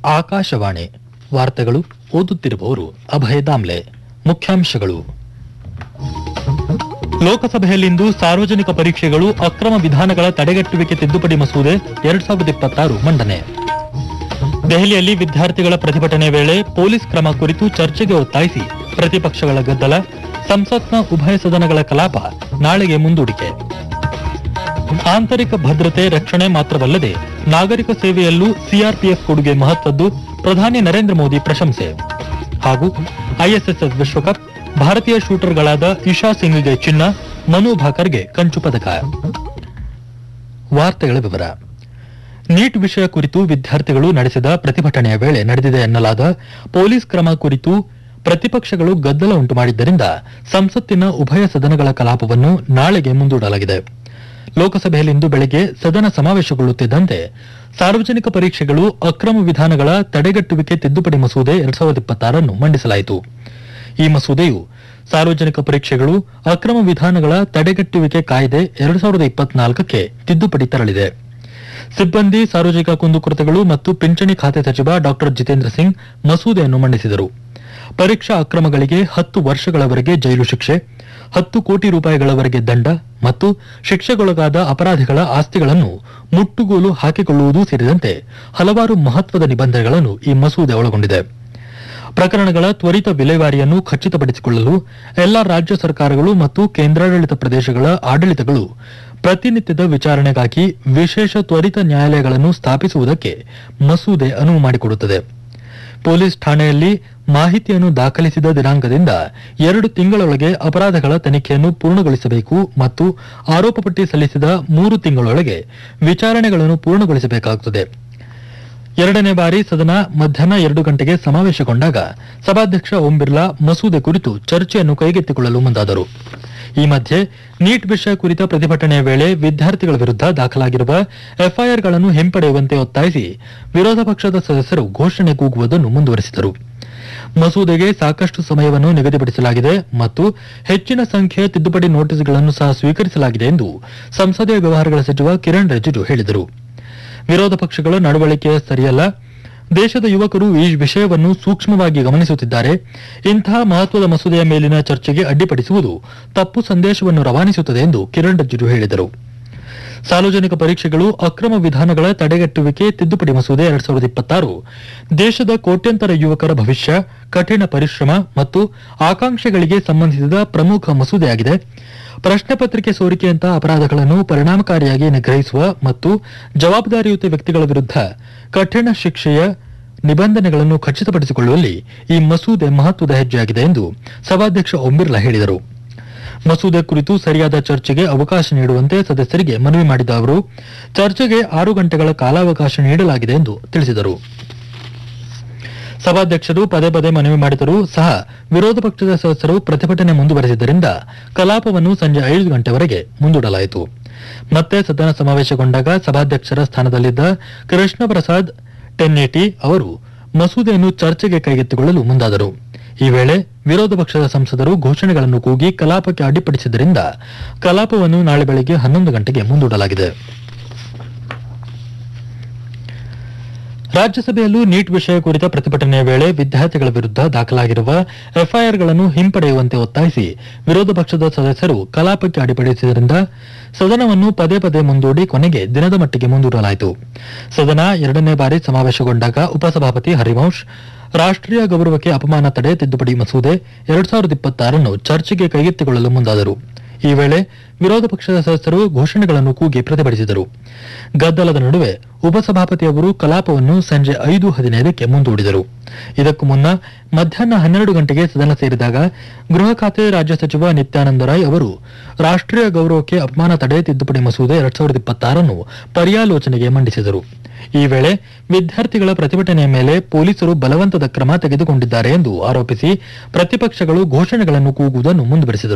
ಆಕಾಶವಾಣಿ ವಾರ್ತೆಗಳು ಓದುತ್ತಿರುವವರು ಅಭಯ ದಾಮ್ಲೆ ಮುಖ್ಯಾಂಶಗಳು ಲೋಕಸಭೆಯಲ್ಲಿಂದು ಸಾರ್ವಜನಿಕ ಪರೀಕ್ಷೆಗಳು ಅಕ್ರಮ ವಿಧಾನಗಳ ತಡೆಗಟ್ಟುವಿಕೆ ತಿದ್ದುಪಡಿ ಮಸೂದೆ ಎರಡ್ ಸಾವಿರದ ಇಪ್ಪತ್ತಾರು ಮಂಡನೆ ದೆಹಲಿಯಲ್ಲಿ ವಿದ್ಯಾರ್ಥಿಗಳ ಪ್ರತಿಭಟನೆ ವೇಳೆ ಪೊಲೀಸ್ ಕ್ರಮ ಕುರಿತು ಚರ್ಚೆಗೆ ಒತ್ತಾಯಿಸಿ ಪ್ರತಿಪಕ್ಷಗಳ ಗದ್ದಲ ಸಂಸತ್ನ ಉಭಯ ಸದನಗಳ ಕಲಾಪ ನಾಳೆಗೆ ಮುಂದೂಡಿಕೆ ಆಂತರಿಕ ಭದ್ರತೆ ರಕ್ಷಣೆ ಮಾತ್ರವಲ್ಲದೆ ನಾಗರಿಕ ಸೇವೆಯಲ್ಲೂ ಸಿಆರ್ಪಿಎಫ್ ಕೊಡುಗೆ ಮಹತ್ವದ್ದು ಪ್ರಧಾನಿ ನರೇಂದ್ರ ಮೋದಿ ಪ್ರಶಂಸೆ ಹಾಗೂ ಐಎಸ್ಎಸ್ಎಫ್ ವಿಶ್ವಕಪ್ ಭಾರತೀಯ ಶೂಟರ್ಗಳಾದ ಇಶಾ ಸಿಂಗ್ಗೆ ಚಿನ್ನ ಮನು ಭಾಕರ್ಗೆ ಕಂಚು ಪದಕ ವಾರ್ತೆಗಳ ವಿವರ ನೀಟ್ ವಿಷಯ ಕುರಿತು ವಿದ್ಯಾರ್ಥಿಗಳು ನಡೆಸಿದ ಪ್ರತಿಭಟನೆಯ ವೇಳೆ ನಡೆದಿದೆ ಎನ್ನಲಾದ ಪೊಲೀಸ್ ಕ್ರಮ ಕುರಿತು ಪ್ರತಿಪಕ್ಷಗಳು ಗದ್ದಲ ಉಂಟು ಮಾಡಿದ್ದರಿಂದ ಸಂಸತ್ತಿನ ಉಭಯ ಸದನಗಳ ಕಲಾಪವನ್ನು ನಾಳೆಗೆ ಮುಂದೂಡಲಾಗಿದೆ ಲೋಕಸಭೆಯಲ್ಲಿಂದು ಬೆಳಗ್ಗೆ ಸದನ ಸಮಾವೇಶಗೊಳ್ಳುತ್ತಿದ್ದಂತೆ ಸಾರ್ವಜನಿಕ ಪರೀಕ್ಷೆಗಳು ಅಕ್ರಮ ವಿಧಾನಗಳ ತಡೆಗಟ್ಟುವಿಕೆ ತಿದ್ದುಪಡಿ ಮಸೂದೆ ಎರಡ್ ಸಾವಿರದ ಇಪ್ಪತ್ತಾರನ್ನು ಮಂಡಿಸಲಾಯಿತು ಈ ಮಸೂದೆಯು ಸಾರ್ವಜನಿಕ ಪರೀಕ್ಷೆಗಳು ಅಕ್ರಮ ವಿಧಾನಗಳ ತಡೆಗಟ್ಟುವಿಕೆ ಕಾಯ್ದೆ ಎರಡ್ ಸಾವಿರದ ಇಪ್ಪತ್ನಾಲ್ಕಕ್ಕೆ ತಿದ್ದುಪಡಿ ತರಲಿದೆ ಸಿಬ್ಬಂದಿ ಸಾರ್ವಜನಿಕ ಕುಂದುಕೊರತೆಗಳು ಮತ್ತು ಪಿಂಚಣಿ ಖಾತೆ ಸಚಿವ ಡಾ ಜಿತೇಂದ್ರ ಸಿಂಗ್ ಮಸೂದೆಯನ್ನು ಮಂಡಿಸಿದರು ಪರೀಕ್ಷಾ ಅಕ್ರಮಗಳಿಗೆ ಹತ್ತು ವರ್ಷಗಳವರೆಗೆ ಜೈಲು ಶಿಕ್ಷೆ ಹತ್ತು ಕೋಟಿ ರೂಪಾಯಿಗಳವರೆಗೆ ದಂಡ ಮತ್ತು ಶಿಕ್ಷೆಗೊಳಗಾದ ಅಪರಾಧಿಗಳ ಆಸ್ತಿಗಳನ್ನು ಮುಟ್ಟುಗೋಲು ಹಾಕಿಕೊಳ್ಳುವುದು ಸೇರಿದಂತೆ ಹಲವಾರು ಮಹತ್ವದ ನಿಬಂಧನೆಗಳನ್ನು ಈ ಮಸೂದೆ ಒಳಗೊಂಡಿದೆ ಪ್ರಕರಣಗಳ ತ್ವರಿತ ವಿಲೇವಾರಿಯನ್ನು ಖಚಿತಪಡಿಸಿಕೊಳ್ಳಲು ಎಲ್ಲಾ ರಾಜ್ಯ ಸರ್ಕಾರಗಳು ಮತ್ತು ಕೇಂದ್ರಾಡಳಿತ ಪ್ರದೇಶಗಳ ಆಡಳಿತಗಳು ಪ್ರತಿನಿತ್ಯದ ವಿಚಾರಣೆಗಾಗಿ ವಿಶೇಷ ತ್ವರಿತ ನ್ಯಾಯಾಲಯಗಳನ್ನು ಸ್ಥಾಪಿಸುವುದಕ್ಕೆ ಮಸೂದೆ ಅನುವು ಮಾಡಿಕೊಡುತ್ತದೆ ಪೊಲೀಸ್ ಠಾಣೆಯಲ್ಲಿ ಮಾಹಿತಿಯನ್ನು ದಾಖಲಿಸಿದ ದಿನಾಂಕದಿಂದ ಎರಡು ತಿಂಗಳೊಳಗೆ ಅಪರಾಧಗಳ ತನಿಖೆಯನ್ನು ಪೂರ್ಣಗೊಳಿಸಬೇಕು ಮತ್ತು ಆರೋಪ ಪಟ್ಟಿ ಸಲ್ಲಿಸಿದ ಮೂರು ತಿಂಗಳೊಳಗೆ ವಿಚಾರಣೆಗಳನ್ನು ಪೂರ್ಣಗೊಳಿಸಬೇಕಾಗುತ್ತದೆ ಎರಡನೇ ಬಾರಿ ಸದನ ಮಧ್ಯಾಹ್ನ ಎರಡು ಗಂಟೆಗೆ ಸಮಾವೇಶಗೊಂಡಾಗ ಸಭಾಧ್ಯಕ್ಷ ಓಂ ಬಿರ್ಲಾ ಮಸೂದೆ ಕುರಿತು ಚರ್ಚೆಯನ್ನು ಕೈಗೆತ್ತಿಕೊಳ್ಳಲು ಮುಂದಾದರು ಈ ಮಧ್ಯೆ ನೀಟ್ ವಿಷಯ ಕುರಿತ ಪ್ರತಿಭಟನೆಯ ವೇಳೆ ವಿದ್ಯಾರ್ಥಿಗಳ ವಿರುದ್ಧ ದಾಖಲಾಗಿರುವ ಎಫ್ಐಆರ್ಗಳನ್ನು ಹಿಂಪಡೆಯುವಂತೆ ಒತ್ತಾಯಿಸಿ ವಿರೋಧ ಪಕ್ಷದ ಸದಸ್ಯರು ಘೋಷಣೆ ಕೂಗುವುದನ್ನು ಮುಂದುವರೆಸಿದರು ಮಸೂದೆಗೆ ಸಾಕಷ್ಟು ಸಮಯವನ್ನು ನಿಗದಿಪಡಿಸಲಾಗಿದೆ ಮತ್ತು ಹೆಚ್ಚಿನ ಸಂಖ್ಯೆಯ ತಿದ್ದುಪಡಿ ನೋಟಿಸ್ಗಳನ್ನು ಸಹ ಸ್ವೀಕರಿಸಲಾಗಿದೆ ಎಂದು ಸಂಸದೀಯ ವ್ಯವಹಾರಗಳ ಸಚಿವ ಕಿರಣ್ ರಿಜಿಜು ಹೇಳಿದರು ವಿರೋಧ ಪಕ್ಷಗಳ ನಡವಳಿಕೆ ಸರಿಯಲ್ಲ ದೇಶದ ಯುವಕರು ಈ ವಿಷಯವನ್ನು ಸೂಕ್ಷ್ಮವಾಗಿ ಗಮನಿಸುತ್ತಿದ್ದಾರೆ ಇಂತಹ ಮಹತ್ವದ ಮಸೂದೆಯ ಮೇಲಿನ ಚರ್ಚೆಗೆ ಅಡ್ಡಿಪಡಿಸುವುದು ತಪ್ಪು ಸಂದೇಶವನ್ನು ರವಾನಿಸುತ್ತದೆ ಎಂದು ಕಿರಣ್ ರಿಜಿಜು ಹೇಳಿದರು ಸಾರ್ವಜನಿಕ ಪರೀಕ್ಷೆಗಳು ಅಕ್ರಮ ವಿಧಾನಗಳ ತಡೆಗಟ್ಟುವಿಕೆ ತಿದ್ದುಪಡಿ ಮಸೂದೆ ಎರಡ್ ಸಾವಿರದ ಇಪ್ಪತ್ತಾರು ದೇಶದ ಕೋಟ್ಯಂತರ ಯುವಕರ ಭವಿಷ್ಯ ಕಠಿಣ ಪರಿಶ್ರಮ ಮತ್ತು ಆಕಾಂಕ್ಷೆಗಳಿಗೆ ಸಂಬಂಧಿಸಿದ ಪ್ರಮುಖ ಮಸೂದೆಯಾಗಿದೆ ಪ್ರಶ್ನೆ ಪತ್ರಿಕೆ ಸೋರಿಕೆಯಂತಹ ಅಪರಾಧಗಳನ್ನು ಪರಿಣಾಮಕಾರಿಯಾಗಿ ನಿಗ್ರಹಿಸುವ ಮತ್ತು ಜವಾಬ್ದಾರಿಯುತ ವ್ಯಕ್ತಿಗಳ ವಿರುದ್ಧ ಕಠಿಣ ಶಿಕ್ಷೆಯ ನಿಬಂಧನೆಗಳನ್ನು ಖಚಿತಪಡಿಸಿಕೊಳ್ಳುವಲ್ಲಿ ಈ ಮಸೂದೆ ಮಹತ್ವದ ಹೆಜ್ಜೆಯಾಗಿದೆ ಎಂದು ಸಭಾಧ್ಯಕ್ಷ ಓಂ ಬಿರ್ಲಾ ಹೇಳಿದರು ಮಸೂದೆ ಕುರಿತು ಸರಿಯಾದ ಚರ್ಚೆಗೆ ಅವಕಾಶ ನೀಡುವಂತೆ ಸದಸ್ಯರಿಗೆ ಮನವಿ ಮಾಡಿದ ಅವರು ಚರ್ಚೆಗೆ ಆರು ಗಂಟೆಗಳ ಕಾಲಾವಕಾಶ ನೀಡಲಾಗಿದೆ ಎಂದು ತಿಳಿಸಿದರು ಸಭಾಧ್ಯಕ್ಷರು ಪದೇ ಪದೇ ಮನವಿ ಮಾಡಿದರೂ ಸಹ ವಿರೋಧ ಪಕ್ಷದ ಸದಸ್ಯರು ಪ್ರತಿಭಟನೆ ಮುಂದುವರೆಸಿದ್ದರಿಂದ ಕಲಾಪವನ್ನು ಸಂಜೆ ಐದು ಗಂಟೆವರೆಗೆ ಮುಂದೂಡಲಾಯಿತು ಮತ್ತೆ ಸದನ ಸಮಾವೇಶಗೊಂಡಾಗ ಸಭಾಧ್ಯಕ್ಷರ ಸ್ಥಾನದಲ್ಲಿದ್ದ ಕೃಷ್ಣ ಪ್ರಸಾದ್ ಟೆನ್ನೇಟಿ ಅವರು ಮಸೂದೆಯನ್ನು ಚರ್ಚೆಗೆ ಕೈಗೆತ್ತಿಕೊಳ್ಳಲು ಮುಂದಾದರು ಈ ವೇಳೆ ವಿರೋಧ ಪಕ್ಷದ ಸಂಸದರು ಘೋಷಣೆಗಳನ್ನು ಕೂಗಿ ಕಲಾಪಕ್ಕೆ ಅಡ್ಡಿಪಡಿಸಿದ್ದರಿಂದ ಕಲಾಪವನ್ನು ನಾಳೆ ಬೆಳಗ್ಗೆ ಹನ್ನೊಂದು ಗಂಟೆಗೆ ಮುಂದೂಡಲಾಗಿದೆ ರಾಜ್ಯಸಭೆಯಲ್ಲೂ ನೀಟ್ ವಿಷಯ ಕುರಿತ ಪ್ರತಿಭಟನೆಯ ವೇಳೆ ವಿದ್ಯಾರ್ಥಿಗಳ ವಿರುದ್ಧ ದಾಖಲಾಗಿರುವ ಎಫ್ಐಆರ್ಗಳನ್ನು ಹಿಂಪಡೆಯುವಂತೆ ಒತ್ತಾಯಿಸಿ ವಿರೋಧ ಪಕ್ಷದ ಸದಸ್ಯರು ಕಲಾಪಕ್ಕೆ ಅಡ್ಡಿಪಡಿಸಿದ್ದರಿಂದ ಸದನವನ್ನು ಪದೇ ಪದೇ ಮುಂದೂಡಿ ಕೊನೆಗೆ ದಿನದ ಮಟ್ಟಿಗೆ ಮುಂದೂಡಲಾಯಿತು ಸದನ ಎರಡನೇ ಬಾರಿ ಸಮಾವೇಶಗೊಂಡಾಗ ಉಪಸಭಾಪತಿ ಹರಿವಂಶ್ ರಾಷ್ಟ್ರೀಯ ಗೌರವಕ್ಕೆ ಅಪಮಾನ ತಡೆ ತಿದ್ದುಪಡಿ ಮಸೂದೆ ಎರಡ್ ಸಾವಿರದ ಇಪ್ಪತ್ತಾರನ್ನು ಚರ್ಚೆಗೆ ಕೈಗೆತ್ತಿಕೊಳ್ಳಲು ಮುಂದಾದರು ಈ ವೇಳೆ ವಿರೋಧ ಪಕ್ಷದ ಸದಸ್ಯರು ಘೋಷಣೆಗಳನ್ನು ಕೂಗಿ ಪ್ರತಿಭಟಿಸಿದರು ಗದ್ದಲದ ನಡುವೆ ಉಪಸಭಾಪತಿಯವರು ಕಲಾಪವನ್ನು ಸಂಜೆ ಐದು ಹದಿನೈದಕ್ಕೆ ಮುಂದೂಡಿದರು ಇದಕ್ಕೂ ಮುನ್ನ ಮಧ್ಯಾಹ್ನ ಹನ್ನೆರಡು ಗಂಟೆಗೆ ಸದನ ಸೇರಿದಾಗ ಗೃಹ ಖಾತೆ ರಾಜ್ಯ ಸಚಿವ ನಿತ್ಯಾನಂದ ರಾಯ್ ಅವರು ರಾಷ್ಟ್ರೀಯ ಗೌರವಕ್ಕೆ ಅಪಮಾನ ತಡೆ ತಿದ್ದುಪಡಿ ಮಸೂದೆ ಎರಡ್ ಸಾವಿರದ ಇಪ್ಪತ್ತಾರನ್ನು ಪರ್ಯಾಲೋಚನೆಗೆ ಮಂಡಿಸಿದರು ಈ ವೇಳೆ ವಿದ್ಯಾರ್ಥಿಗಳ ಪ್ರತಿಭಟನೆಯ ಮೇಲೆ ಪೊಲೀಸರು ಬಲವಂತದ ಕ್ರಮ ತೆಗೆದುಕೊಂಡಿದ್ದಾರೆ ಎಂದು ಆರೋಪಿಸಿ ಪ್ರತಿಪಕ್ಷಗಳು ಘೋಷಣೆಗಳನ್ನು ಕೂಗುವುದನ್ನು ಮುಂದುವರೆಸಿದರು